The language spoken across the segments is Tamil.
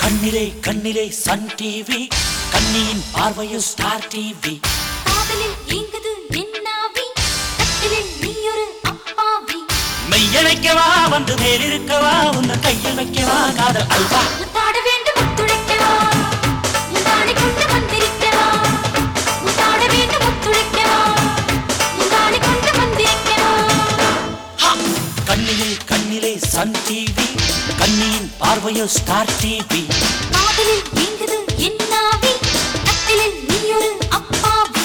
கண்ணிலே கண்ணிலே சன் டிவி கண்ணியின் பார்வையோ ஸ்டார் டிவி காதலில் ஏங்குது என்னாவி கட்டிலில் நீயொரு அப்பாவி மெய்யழைக்கவா வந்து மேலிருக்கவா உன்னை கையில் வைக்கவா காதல் அல்வா முத்தாட வேண்டும் முத்துழைக்கவா முந்தானை கொண்டு வந்திருக்கவா முத்தாட வேண்டும் முத்துழைக்கவா முந்தானை கொண்டு வந்திருக்கவா ஹா! கண்ணிலே கண்ணிலே சன் டிவி கண்ணியின் பார்வையோ ஸ்டார் டிவி காதலில் ஏங்குது என்னாவி கட்டிலில் நீயொரு அப்பாவி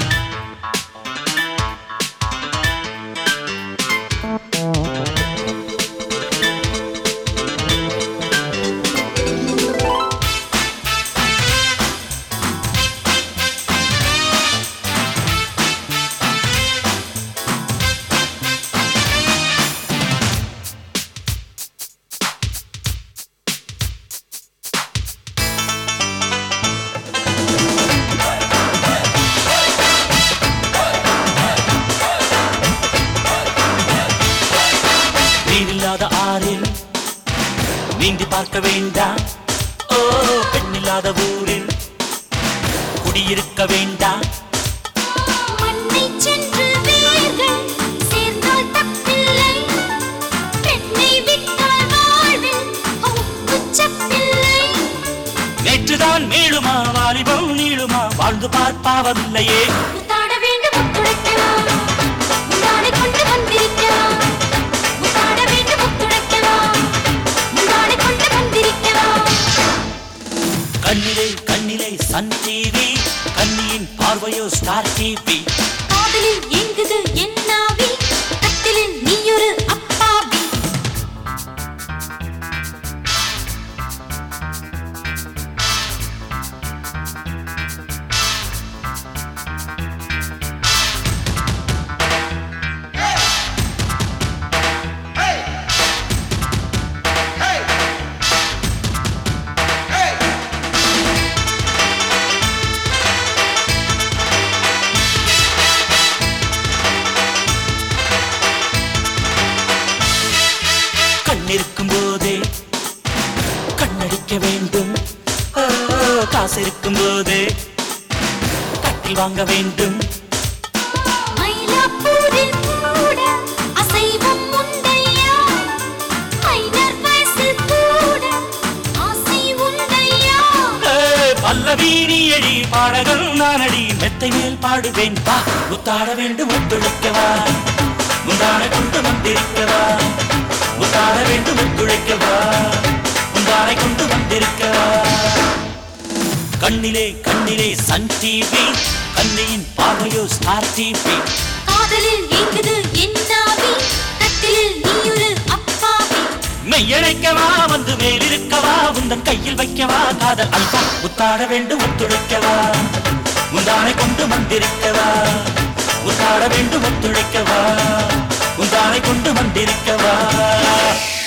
நீரில்லாத ஆறில் நீந்தி பார்க்க வேண்டாம் ஓ பெண்ணில்லாத ஊரில் குடியிருக்க வேண்டாம் மண்ணை சென்று வேர்கள் சேர்ந்தால் தப்பில்லை பெண்ணை விட்டால் வாழ்வில் குச்சப்பில்லை நேற்றுதான் மீளுமா வாலிபம் நீளுமா வாழ்ந்து பார்ப்பாவதில்லையே முத்தாட வேண்டும் முத்துடைக்கவா முந்தானை கொண்டு வந்திருக்கவா முத்தாட வேண்டும் முத்துடைக்கவா முந்தானை கொண்டு வந்திருக்கவா கண்ணிலே கண்ணிலே சன் டிவி கண்ணியின் பார்வையோ ஸ்டார் டிவி காதலில் எங்குது என்னாவி கட்டிலில் நீயொரு அப்பாவி கண்ணிருக்கும் போதே கண்ணடிக்க வேண்டும் ஓ, காசு இருக்கும் போதே கட்டி வாங்க வேண்டும் மயிலாப்பூரில் கூட அசைவம் உண்டையா மைனர் வயசு கூட ஆசை உண்டையா ஏ, பல்லவி நீ எழி பாடகன் நானடி மெத்தை மேல் பாடுவேன் வா முத்தாட வேண்டும் ஒத்துழைக்கவா முந்தான கொண்டு வந்திருக்கவா முத்தாட வேண்டும் ஒத்துழைக்கவா முந்தானை கொண்டு வந்திருக்கவா கண்ணிலே கண்ணிலே சன் டிவி கண்ணியின் பார்வையோ ஸ்டார் டிவி காதலில் ஏங்குது என்னாவி கட்டிலில் நீயொரு அப்பாவி மெய்யழைக்கவா வந்து மேலிருக்கவா உந்தன் கையில் வைக்கவா காதல் அல்வா முத்தாட வேண்டும் ஒத்துழைக்கவா முந்தானை கொண்டு வந்திருக்கவா முத்தாட வேண்டும் ஒத்துழைக்கவா முந்தானை கொண்டு வந்திருக்கவா